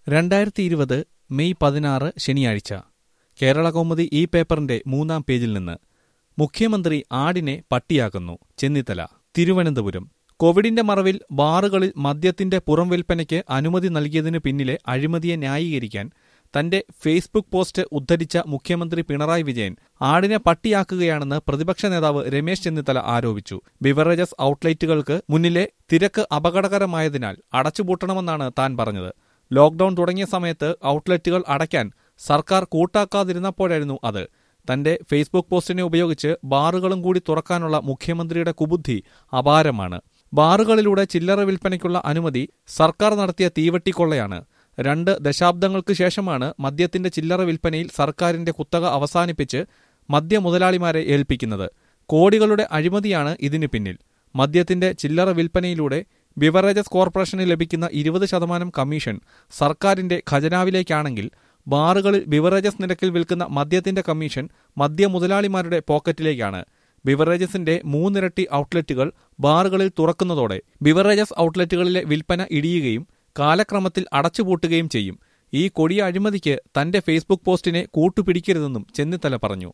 രണ്ടായിരത്തി ഇരുപത് മെയ് പതിനാറ് ശനിയാഴ്ച കേരള കൗമുദി ഈ പേപ്പറിന്റെ മൂന്നാം പേജിൽ നിന്ന് മുഖ്യമന്ത്രി ആടിനെ പട്ടിയാക്കുന്നു ചെന്നിത്തല തിരുവനന്തപുരം കോവിഡിന്റെ മറവിൽ ബാറുകളിൽ മദ്യത്തിന്റെ പുറം വിൽപ്പനയ്ക്ക് അനുമതി നൽകിയതിനു പിന്നിലെ അഴിമതിയെ ന്യായീകരിക്കാൻ തന്റെ ഫേസ്ബുക്ക് പോസ്റ്റ് ഉദ്ധരിച്ച മുഖ്യമന്ത്രി പിണറായി വിജയൻ ആടിനെ പട്ടിയാക്കുകയാണെന്ന് പ്രതിപക്ഷ നേതാവ് രമേശ് ചെന്നിത്തല ആരോപിച്ചു ബിവറേജസ് ഔട്ട്ലെറ്റുകൾക്ക് മുന്നിലെ തിരക്ക് അപകടകരമായതിനാൽ അടച്ചുപൂട്ടണമെന്നാണ് താൻ പറഞ്ഞത് ലോക്ഡൌൺ തുടങ്ങിയ സമയത്ത് ഔട്ട്ലെറ്റുകൾ അടയ്ക്കാൻ സർക്കാർ കൂട്ടാക്കാതിരുന്നപ്പോഴായിരുന്നു അത് തന്റെ ഫേസ്ബുക്ക് പോസ്റ്റിനെ ഉപയോഗിച്ച് ബാറുകളും കൂടി തുറക്കാനുള്ള മുഖ്യമന്ത്രിയുടെ കുബുദ്ധി അപാരമാണ് ബാറുകളിലൂടെ ചില്ലറ വിൽപ്പനയ്ക്കുള്ള അനുമതി സർക്കാർ നടത്തിയ തീവട്ടിക്കൊള്ളയാണ് രണ്ട് ദശാബ്ദങ്ങൾക്ക് ശേഷമാണ് മദ്യത്തിന്റെ ചില്ലറ വിൽപ്പനയിൽ സർക്കാരിന്റെ കുത്തക അവസാനിപ്പിച്ച് മദ്യ മുതലാളിമാരെ ഏൽപ്പിക്കുന്നത് കോടികളുടെ അഴിമതിയാണ് ഇതിന് പിന്നിൽ മദ്യത്തിന്റെ ചില്ലറ വിൽപ്പനയിലൂടെ ബിവറേജസ് കോർപ്പറേഷന് ലഭിക്കുന്ന ഇരുപത് ശതമാനം കമ്മീഷൻ സർക്കാരിന്റെ ഖജനാവിലേക്കാണെങ്കിൽ ബാറുകളിൽ ബിവറേജസ് നിരക്കിൽ വിൽക്കുന്ന മദ്യത്തിന്റെ കമ്മീഷൻ മദ്യ മുതലാളിമാരുടെ പോക്കറ്റിലേക്കാണ് ബിവറേജസിന്റെ മൂന്നിരട്ടി ഔട്ട്ലെറ്റുകൾ ബാറുകളിൽ തുറക്കുന്നതോടെ ബിവറേജസ് ഔട്ട്ലെറ്റുകളിലെ വിൽപ്പന ഇടിയുകയും കാലക്രമത്തിൽ അടച്ചുപൂട്ടുകയും ചെയ്യും ഈ കൊടിയ അഴിമതിക്ക് തന്റെ ഫേസ്ബുക്ക് പോസ്റ്റിനെ കൂട്ടുപിടിക്കരുതെന്നും ചെന്നിത്തല പറഞ്ഞു